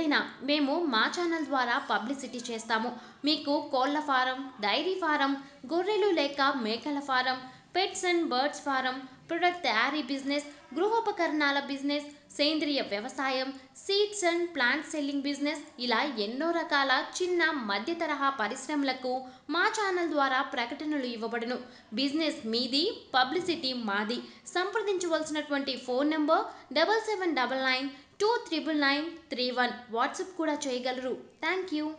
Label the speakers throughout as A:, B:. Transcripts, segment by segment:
A: అడిగినా మేము మా ఛానల్ ద్వారా పబ్లిసిటీ చేస్తాము మీకు కోళ్ల ఫారం డైరీ ఫారం గొర్రెలు లేక మేకల farm pets and birds farm product తయారీ బిజినెస్ గృహోపకరణాల బిజినెస్ సేంద్రియ వ్యవసాయం seeds and plant selling business ఇలా ఎన్నో రకాల చిన్న మధ్య తరహా పరిశ్రమలకు మా ఛానల్ ద్వారా ప్రకటనలు ఇవ్వబడును బిజినెస్ మీది పబ్లిసిటీ మాది సంప్రదించవలసినటువంటి phone number double seven double nine two triple nine three one WhatsApp కూడా చేయగలరు థ్యాంక్ యూ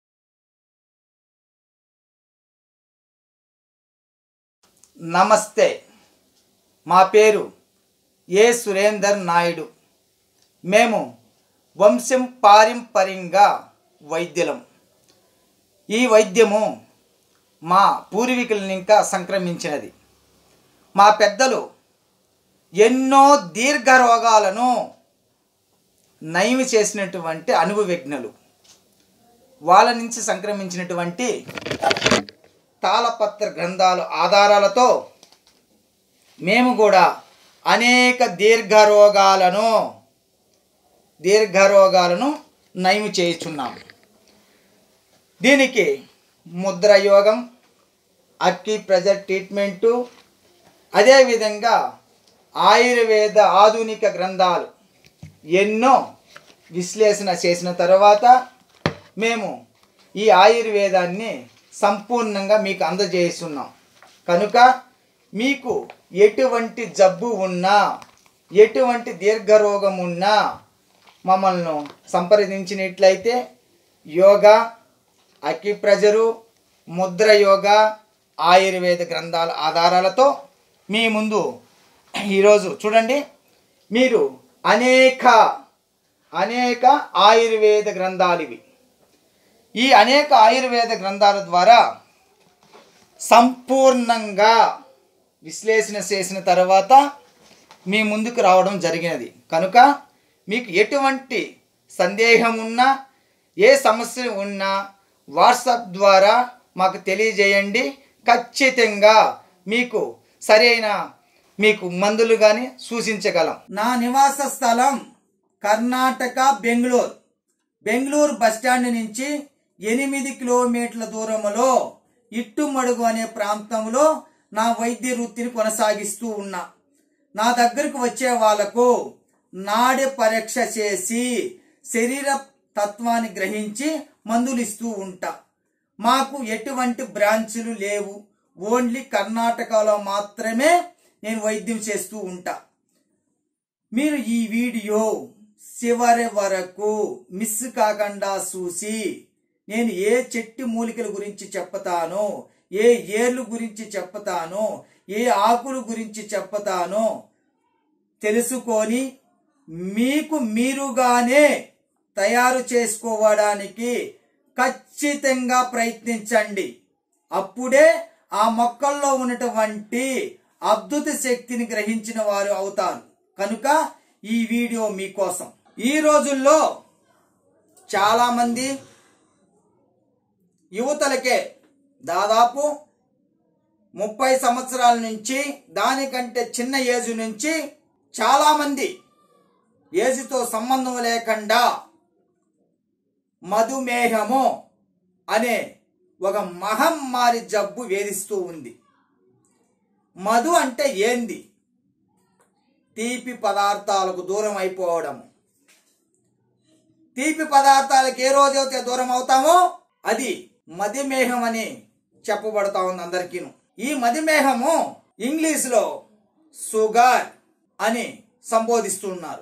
B: నమస్తే మా పేరు ఏ సురేందర్ నాయుడు మేము వంశం పారంపర్యంగా వైద్యులం ఈ వైద్యము మా పూర్వీకులను ఇంకా సంక్రమించినది మా పెద్దలు ఎన్నో దీర్ఘ రోగాలను నయం చేసినటువంటి అనుభవజ్ఞులు వాళ్ళ నుంచి సంక్రమించినటువంటి తాళపత్ర గ్రంథాల ఆధారాలతో మేము కూడా అనేక దీర్ఘ రోగాలను దీర్ఘ రోగాలను నయం చేయుచున్నాం దీనికి ముద్ర యోగం అక్కి ప్రెజర్ ట్రీట్మెంటు అదేవిధంగా ఆయుర్వేద ఆధునిక గ్రంథాలు ఎన్నో విశ్లేషణ చేసిన తర్వాత మేము ఈ ఆయుర్వేదాన్ని సంపూర్ణంగా మీకు అందజేస్తున్నాం కనుక మీకు ఎటువంటి జబ్బు ఉన్నా ఎటువంటి దీర్ఘరోగం ఉన్నా మమ్మల్ని సంప్రదించినట్లయితే యోగా అక్యుప్రెజరు ముద్ర యోగా ఆయుర్వేద గ్రంథాల ఆధారాలతో మీ ముందు ఈరోజు చూడండి మీరు అనేక అనేక ఆయుర్వేద గ్రంథాలు ఇవి ఈ అనేక ఆయుర్వేద గ్రంథాల ద్వారా సంపూర్ణంగా విశ్లేషణ చేసిన తర్వాత మీ ముందుకు రావడం జరిగినది కనుక మీకు ఎటువంటి సందేహం ఉన్నా ఏ సమస్య ఉన్నా వాట్సాప్ ద్వారా మాకు తెలియజేయండి ఖచ్చితంగా మీకు సరైన మీకు మందులు కానీ సూచించగలం నా నివాస స్థలం కర్ణాటక బెంగళూరు బెంగళూరు బస్టాండ్ నుంచి ఎనిమిది కిలోమీటర్ల దూరంలో ఇట్టుమడుగు అనే ప్రాంతంలో నా వైద్య వృత్తిని కొనసాగిస్తూ ఉన్నా నా దగ్గరకు వచ్చే వాళ్లకు నాడి పరీక్ష చేసి శరీర తత్వాన్ని గ్రహించి మందులు ఇస్తూ ఉంటా మాకు ఎటువంటి బ్రాంచులు లేవు ఓన్లీ కర్ణాటకలో మాత్రమే నేను వైద్యం చేస్తూ ఉంటా మీరు ఈ వీడియో చివరి వరకు మిస్ కాకుండా చూసి నేను ఏ చెట్టు మూలికల గురించి చెప్తానో ఏ ఏర్లు గురించి చెప్తానో ఏ ఆకుల గురించి చెప్తానో తెలుసుకొని మీకు మీరుగానే తయారు చేసుకోవడానికి ఖచ్చితంగా ప్రయత్నించండి అప్పుడే ఆ మొక్కల్లో ఉన్నటువంటి అద్భుత శక్తిని గ్రహించిన వారు అవుతారు కనుక ఈ వీడియో మీకోసం ఈ రోజుల్లో చాలా మంది యువతలకే దాదాపు ముప్పై సంవత్సరాల నుంచి దానికంటే చిన్న ఏజ్ నుంచి చాలా మంది ఏజ్తో సంబంధం లేకుండా మధుమేహము అనే ఒక మహమ్మారి జబ్బు వేధిస్తూ ఉంది మధు అంటే ఏంది తీపి పదార్థాలకు దూరం అయిపోవడము తీపి పదార్థాలకు ఏ రోజైతే దూరం అవుతామో అది మధుమేహం అని చెప్పబడతా ఉంది అందరికీను ఈ మధుమేహము ఇంగ్లీష్ లో షుగర్ అని సంబోధిస్తున్నారు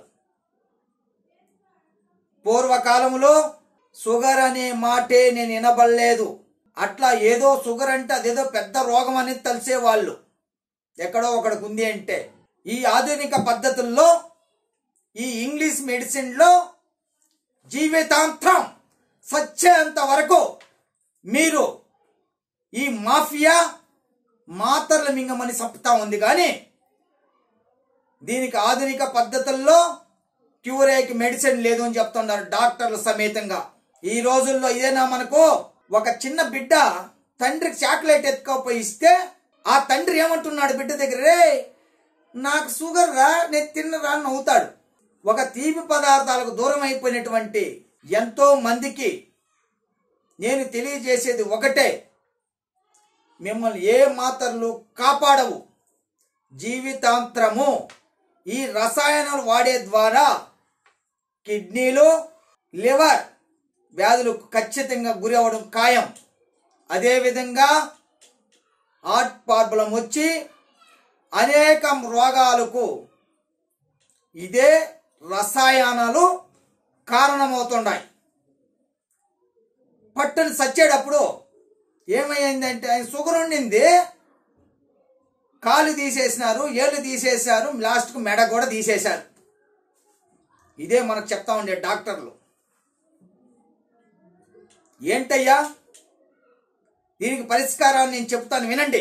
B: పూర్వకాలంలో షుగర్ అనే మాటే నేను వినబడలేదు అట్లా ఏదో షుగర్ అంటే అదేదో పెద్ద రోగం అనేది తెలిసేవాళ్ళు ఎక్కడో ఒకడికి ఉంది అంటే ఈ ఆధునిక పద్ధతుల్లో ఈ ఇంగ్లీష్ మెడిసిన్లో జీవితాంతం సచ్చేంత వరకు మీరు ఈ మాఫియా మాతర్ల మింగమని చెప్తా ఉంది కానీ దీనికి ఆధునిక పద్ధతుల్లో క్యూరేకి మెడిసిన్ లేదు అని చెప్తున్నారు డాక్టర్లు సమేతంగా ఈ రోజుల్లో ఇదేనా మనకు ఒక చిన్న బిడ్డ తండ్రికి చాక్లెట్ ఎత్తుకపోయి ఇస్తే ఆ తండ్రి ఏమంటున్నాడు బిడ్డ దగ్గర రే నాకు షుగర్ రా నేను తిన్నరా అని నవ్వుతాడు ఒక తీపి పదార్థాలకు దూరం అయిపోయినటువంటి ఎంతో మందికి నేను తెలియజేసేది ఒకటే మిమ్మల్ని ఏ మాత్రలు కాపాడవు జీవితాంతరము ఈ రసాయనాలు వాడే ద్వారా కిడ్నీలు లివర్ వ్యాధులకు ఖచ్చితంగా గురి అవ్వడం ఖాయం అదేవిధంగా హార్ట్ ప్రాబ్లం వచ్చి అనేక రోగాలకు ఇదే రసాయనాలు కారణమవుతున్నాయి పట్టుని సచ్చేటప్పుడు ఏమైందంటే ఆయన షుగర్ ఉండింది కాలు తీసేసినారు ఏళ్ళు తీసేశారు లాస్ట్కు మెడ కూడా తీసేశారు ఇదే మనకు చెప్తా ఉండే డాక్టర్లు ఏంటయ్యా దీనికి పరిష్కారాన్ని నేను చెప్తాను వినండి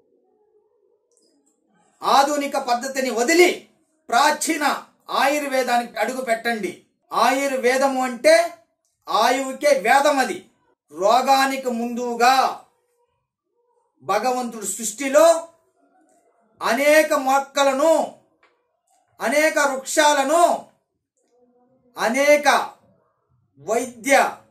B: ఆధునిక పద్ధతిని వదిలి ప్రాచీన ఆయుర్వేదానికి అడుగు పెట్టండి ఆయుర్వేదము అంటే ఆయువుకే వేదం అది రోగానికి ముందుగా భగవంతుడు సృష్టిలో అనేక మొక్కలను అనేక వృక్షాలను అనేక వైద్య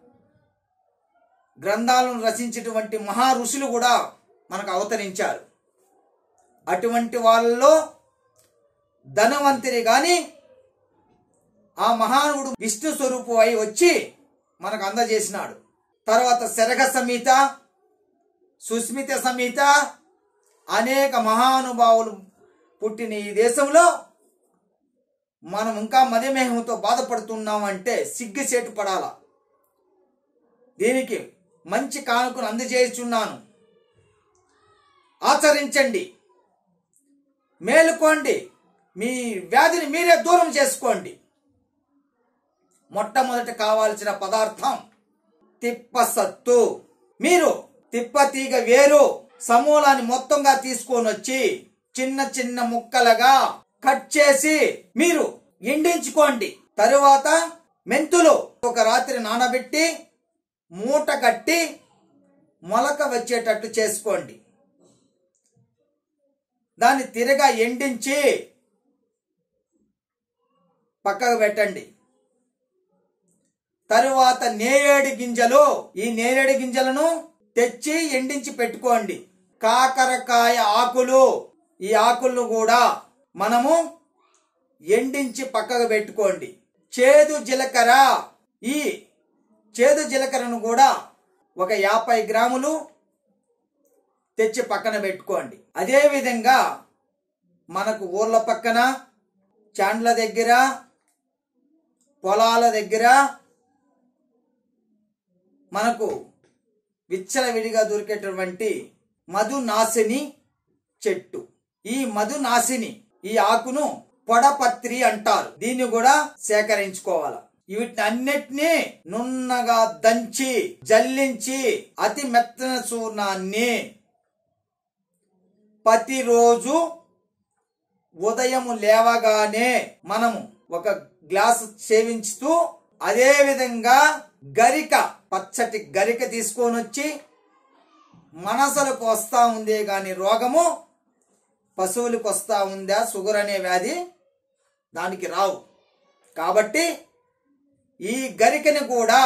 B: గ్రంథాలను రచించినటువంటి మహా ఋషులు కూడా మనకు అవతరించారు అటువంటి వాళ్ళలో ధనవంతుని గాని ఆ మహానువుడు విష్ణు స్వరూపు అయి వచ్చి మనకు అందజేసినాడు తర్వాత శరగ సమేత సుస్మిత సమేత అనేక మహానుభావులు పుట్టిన ఈ దేశంలో మనం ఇంకా మధుమేహంతో బాధపడుతున్నామంటే సిగ్గుసేటు పడాల దీనికి మంచి కానుకను అందజేయుచున్నాను ఆచరించండి మేలుకోండి మీ వ్యాధిని మీరే దూరం చేసుకోండి మొట్టమొదట కావాల్సిన పదార్థం తిప్పసత్తు మీరు తిప్పతీగ వేరు సమూలాన్ని మొత్తంగా తీసుకొని వచ్చి చిన్న చిన్న ముక్కలుగా కట్ చేసి మీరు ఎండించుకోండి తరువాత మెంతులు ఒక రాత్రి నానబెట్టి మూట కట్టి మొలక వచ్చేటట్టు చేసుకోండి దాన్ని తిరగా ఎండించి పక్కకు పెట్టండి తరువాత నేరేడు గింజలు ఈ నేరేడు గింజలను తెచ్చి ఎండించి పెట్టుకోండి కాకరకాయ ఆకులు ఈ ఆకులను కూడా మనము ఎండించి పక్కకు పెట్టుకోండి చేదు జీలకర్ర ఈ చేదు జీలకర్రను కూడా ఒక యాభై గ్రాములు తెచ్చి పక్కన పెట్టుకోండి అదే విధంగా మనకు ఊర్ల పక్కన చాండ్ల దగ్గర పొలాల దగ్గర మనకు విచ్చలవిడిగా దొరికేటటువంటి మధునాశిని చెట్టు ఈ మధునాశిని ఈ ఆకును పొడపత్రి అంటారు దీన్ని కూడా సేకరించుకోవాలి వీటిని అన్నిటినీ నున్నగా దంచి జల్లించి అతి మెత్తన చూర్ణాన్ని ప్రతిరోజు ఉదయం లేవగానే మనము ఒక గ్లాసు సేవించుతూ అదే విధంగా గరిక పచ్చటి గరిక తీసుకొని వచ్చి మనసలకు వస్తా ఉందే గాని రోగము పశువులకు వస్తా ఉందా షుగర్ అనే వ్యాధి దానికి రావు కాబట్టి ఈ గరికని కూడా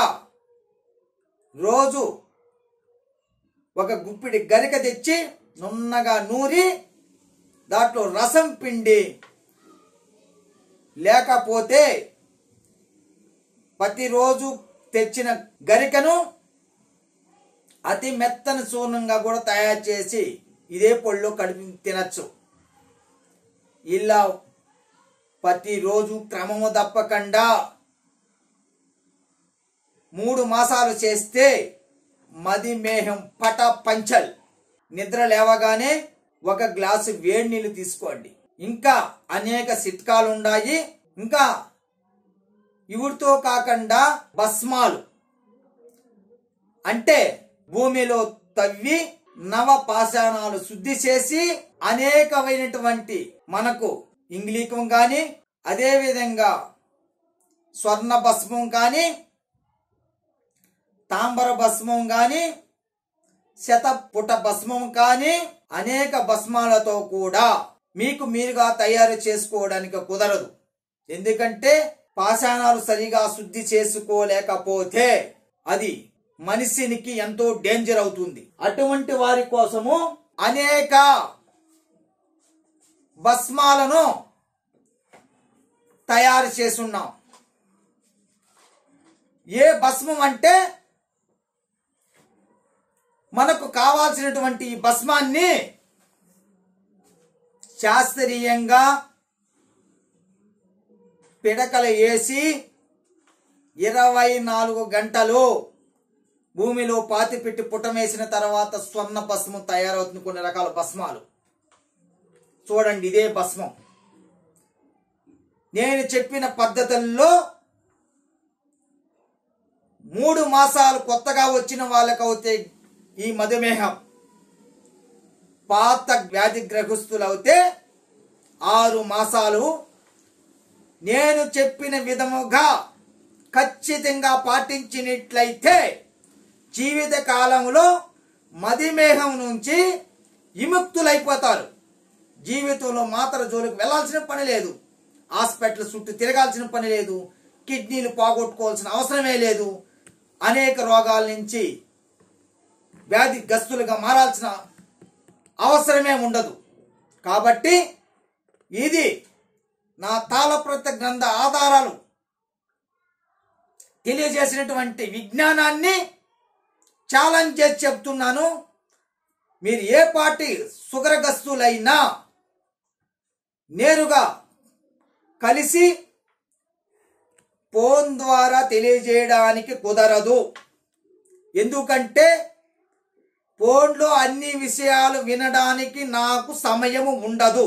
B: రోజు ఒక గుప్పిడి గరిక తెచ్చి నున్నగా నూరి దాంట్లో రసం పిండి లేకపోతే ప్రతిరోజు తెచ్చిన గరికను అతి మెత్తని చూర్ణంగా కూడా తయారు చేసి ఇదే పొడిలో కలిపి తినచ్చు ఇలా ప్రతిరోజు క్రమము తప్పకుండా మూడు మాసాలు చేస్తే మదిమేహం పట పంచల్ నిద్ర లేవగానే ఒక గ్లాసు వేడి నీళ్ళు తీసుకోండి ఇంకా అనేక సిట్కాలు ఉన్నాయి ఇంకా ఇవుడితో కాకుండా భస్మాలు అంటే భూమిలో తవ్వి నవ పాషాణాలు శుద్ధి చేసి అనేకమైనటువంటి మనకు ఇంగ్లీకం కానీ అదే విధంగా స్వర్ణ భస్మం కానీ తాంబర భస్మం కానీ శతపుట భస్మం కానీ అనేక భస్మాలతో కూడా మీకు మీరుగా తయారు చేసుకోవడానికి కుదరదు ఎందుకంటే పాషాణాలు సరిగా శుద్ధి చేసుకోలేకపోతే అది మనిషినికి ఎంతో డేంజర్ అవుతుంది అటువంటి వారి కోసము అనేక భస్మాలను తయారు చేసున్నాం ఏ భస్మం అంటే మనకు కావాల్సినటువంటి ఈ భస్మాన్ని శాస్త్రీయంగా పిడకలు వేసి ఇరవై నాలుగు గంటలు భూమిలో పాతి పెట్టి పుటమేసిన తర్వాత స్వర్ణ భస్మం తయారవుతుంది కొన్ని రకాల భస్మాలు చూడండి ఇదే భస్మం నేను చెప్పిన పద్ధతుల్లో మూడు మాసాలు కొత్తగా వచ్చిన వాళ్ళకైతే ఈ మధుమేహం పాత వ్యాధిగ్రహస్తులైతే ఆరు మాసాలు నేను చెప్పిన విధముగా ఖచ్చితంగా పాటించినట్లయితే జీవిత కాలంలో మధుమేహం నుంచి విముక్తులైపోతారు జీవితంలో మాత్ర జోలికి వెళ్ళాల్సిన పని లేదు హాస్పిటల్ చుట్టూ తిరగాల్సిన పని లేదు కిడ్నీలు పోగొట్టుకోవాల్సిన అవసరమే లేదు అనేక రోగాల నుంచి వ్యాధిగ్రస్తులుగా మారాల్సిన అవసరమే ఉండదు కాబట్టి ఇది నా తాళప్రత గ్రంథ ఆధారాలు తెలియజేసినటువంటి విజ్ఞానాన్ని ఛాలెంజ్ చేసి చెప్తున్నాను మీరు ఏ పార్టీ సుగరగస్తులైనా నేరుగా కలిసి ఫోన్ ద్వారా తెలియజేయడానికి కుదరదు ఎందుకంటే ఫోన్లో అన్ని విషయాలు వినడానికి నాకు సమయము ఉండదు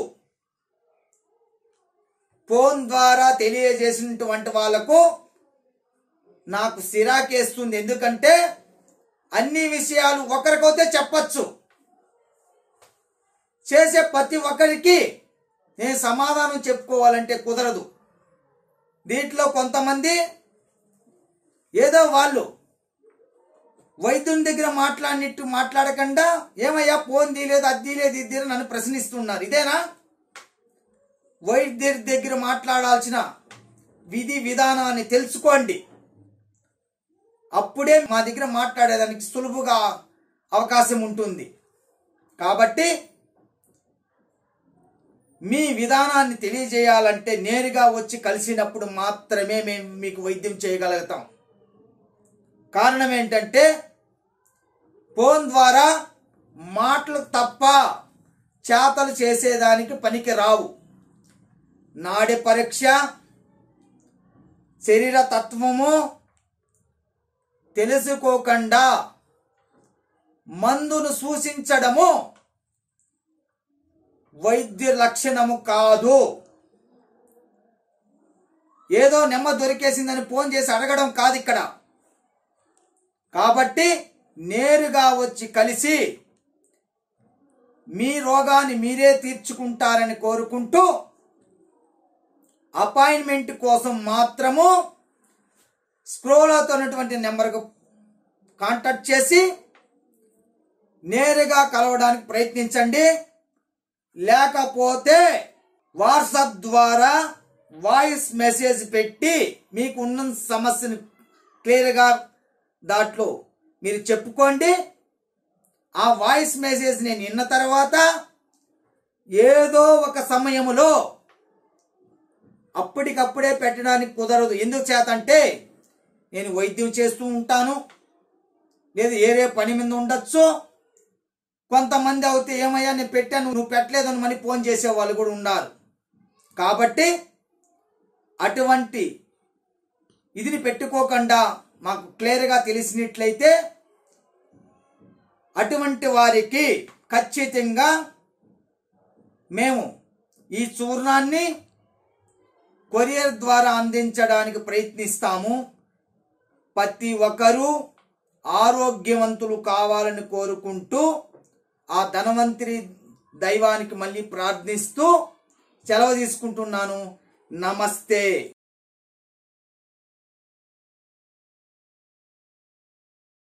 B: ఫోన్ ద్వారా తెలియజేసినటువంటి వాళ్ళకు నాకు సిరాకేస్తుంది ఎందుకంటే అన్ని విషయాలు ఒకరికైతే చెప్పచ్చు చేసే ప్రతి ఒక్కరికి నేను సమాధానం చెప్పుకోవాలంటే కుదరదు దీంట్లో కొంతమంది ఏదో వాళ్ళు వైద్యుని దగ్గర మాట్లాడినట్టు మాట్లాడకుండా ఏమయ్యా ఫోన్ తీయలేదు అది తీయలేదు ఇది తీయలేదు నన్ను ప్రశ్నిస్తున్నారు ఇదేనా వైద్యుడి దగ్గర మాట్లాడాల్సిన విధి విధానాన్ని తెలుసుకోండి అప్పుడే మా దగ్గర మాట్లాడేదానికి సులువుగా అవకాశం ఉంటుంది కాబట్టి మీ విధానాన్ని తెలియజేయాలంటే నేరుగా వచ్చి కలిసినప్పుడు మాత్రమే మేము మీకు వైద్యం చేయగలుగుతాం కారణం ఏంటంటే ఫోన్ ద్వారా మాటలు తప్ప చేతలు చేసేదానికి పనికి రావు నాడి పరీక్ష శరీర తత్వము తెలుసుకోకుండా మందును సూచించడము వైద్య లక్షణము కాదు ఏదో నెమ్మ దొరికేసిందని ఫోన్ చేసి అడగడం కాదు ఇక్కడ కాబట్టి నేరుగా వచ్చి కలిసి మీ రోగాన్ని మీరే తీర్చుకుంటారని కోరుకుంటూ అపాయింట్మెంట్ కోసం మాత్రము స్క్రోల్ అవుతున్నటువంటి నెంబర్కు కాంటాక్ట్ చేసి నేరుగా కలవడానికి ప్రయత్నించండి లేకపోతే వాట్సాప్ ద్వారా వాయిస్ మెసేజ్ పెట్టి మీకు ఉన్న సమస్యను క్లియర్గా దాంట్లో మీరు చెప్పుకోండి ఆ వాయిస్ మెసేజ్ నేను విన్న తర్వాత ఏదో ఒక సమయములో అప్పటికప్పుడే పెట్టడానికి కుదరదు ఎందుకు చేతంటే నేను వైద్యం చేస్తూ ఉంటాను లేదు ఏరే పని మీద ఉండొచ్చు కొంతమంది అయితే ఏమయ్యా నేను పెట్టాను నువ్వు పెట్టలేదని మని ఫోన్ చేసే వాళ్ళు కూడా ఉన్నారు కాబట్టి అటువంటి ఇదిని పెట్టుకోకుండా మాకు క్లియర్గా తెలిసినట్లయితే అటువంటి వారికి ఖచ్చితంగా మేము ఈ చూర్ణాన్ని కొరియర్ ద్వారా అందించడానికి ప్రయత్నిస్తాము ప్రతి ఒక్కరూ ఆరోగ్యవంతులు కావాలని కోరుకుంటూ ఆ ధనవంతరి దైవానికి మళ్ళీ ప్రార్థిస్తూ సెలవు తీసుకుంటున్నాను నమస్తే